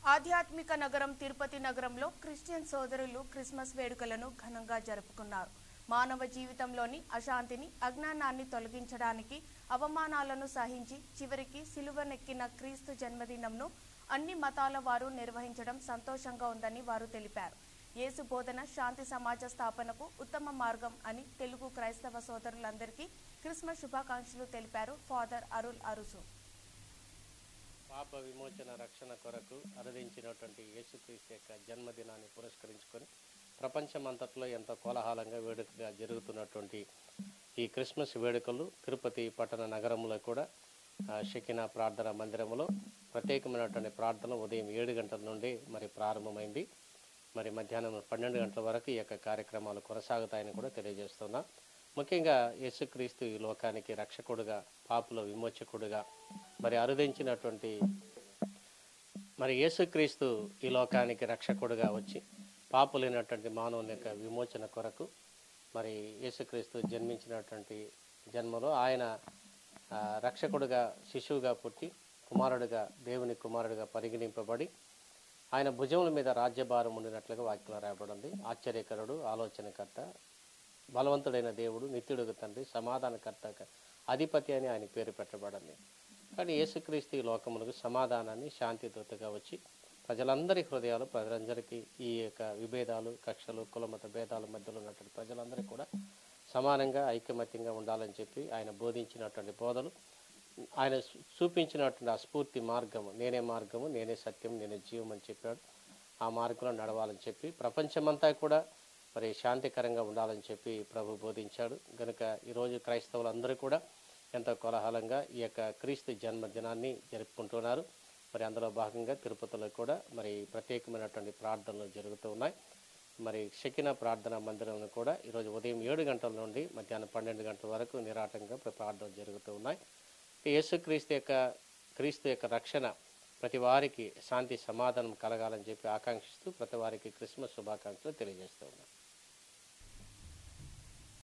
ఆధ్యాత్మిక నగరం తిరుపతి నగరంలో క్రిస్టియన్ సోదరులు క్రిస్మస్ వేడుకలను ఘనంగా జరుపుకున్నారు మానవ జీవితంలోని అశాంతిని అజ్ఞానాన్ని తొలగించడానికి అవమానాలను సహించి చివరికి సిలువనెక్కిన క్రీస్తు జన్మదినంను అన్ని మతాల వారు నిర్వహించడం సంతోషంగా ఉందని వారు తెలిపారు యేసు బోధన శాంతి సమాజ స్థాపనకు ఉత్తమ మార్గం అని తెలుగు క్రైస్తవ సోదరులందరికీ క్రిస్మస్ శుభాకాంక్షలు తెలిపారు ఫాదర్ అరుల్ అరుసు పాప విమోచన రక్షణ కొరకు అరుదించినటువంటి యేసుక్రీస్తు యొక్క జన్మదినాన్ని పురస్కరించుకొని ప్రపంచమంతట్లో ఎంతో కోలాహలంగా వేడుకగా జరుగుతున్నటువంటి ఈ క్రిస్మస్ వేడుకలు తిరుపతి పట్టణ నగరంలో కూడా ఆ, షకినా ప్రార్థన మందిరంలో ప్రత్యేకమైనటువంటి ప్రార్థన ఉదయం ఏడు గంటల నుండి మరి ప్రారంభమైంది మరి మధ్యాహ్నం పన్నెండు గంటల వరకు ఈ యొక్క కార్యక్రమాలు కొనసాగుతాయని కూడా తెలియజేస్తున్నా ముఖ్యంగా యేసుక్రీస్తు ఈ లోకానికి రక్షకుడుగా పాపుల విమోచకుడుగా మరి అరుదించినటువంటి మరి యేసుక్రీస్తు ఈ లోకానికి రక్షకుడుగా వచ్చి పాపులైనటువంటి మానవుని యొక్క విమోచన కొరకు మరి యేసుక్రీస్తు జన్మించినటువంటి జన్మలో ఆయన ఆ, రక్షకుడుగా శిశువుగా పుట్టి కుమారుడిగా దేవుని కుమారుడిగా పరిగణింపబడి ఆయన భుజముల మీద రాజ్యభారం ఉండినట్లుగా వాక్యంలో రాయబడింది ఆశ్చర్యకరుడు ఆలోచనకర్త బలవంతుడైన దేవుడు నిత్యుడుగు తండ్రి సమాధానకర్త అధిపతి అని ఆయన పేరు పెట్టబడింది కానీ యేసుక్రీస్తు ఈ లోకములకు సమాధానాన్ని శాంతిదూతగా వచ్చి ప్రజలందరి హృదయాలు ప్రజలందరికీ ఈ యొక్క విభేదాలు కక్షలు కులమత భేదాల మధ్యలో ఉన్నటువంటి ప్రజలందరికీ కూడా సమానంగా ఐకమత్యంగా ఉండాలని చెప్పి ఆయన బోధించినటువంటి బోధలు ఆయన చూ- చూపించినటువంటి ఆ స్ఫూర్తి మార్గము నేనే మార్గము నేనే సత్యం నేనే జీవం అని చెప్పాడు ఆ మార్గంలో నడవాలని చెప్పి ప్రపంచమంతా కూడా మరి శాంతికరంగా ఉండాలని చెప్పి ప్రభు బోధించాడు కనుక ఈరోజు క్రైస్తవులందరూ కూడా ఎంతో కోలాహలంగా ఈ యొక్క క్రీస్తు జన్మదినాన్ని జరుపుకుంటున్నారు మరి అందులో భాగంగా తిరుపతిలో కూడా మరి ప్రత్యేకమైనటువంటి ప్రార్థనలు జరుగుతూ ఉన్నాయి మరి షకిన ప్రార్థనా మందిరంలో కూడా ఈరోజు ఉదయం ఏడు గంటల నుండి మధ్యాహ్నం పన్నెండు గంటల వరకు నిరాటంగా ప్రార్థనలు జరుగుతూ ఉన్నాయి యేసుక్రీస్తు యొక్క క్రీస్తు యొక్క రక్షణ ప్రతి వారికి శాంతి సమాధానం కలగాలని చెప్పి ఆకాంక్షిస్తూ ప్రతి వారికి క్రిస్మస్ శుభాకాంక్షలు తెలియజేస్తూ ఉన్నాను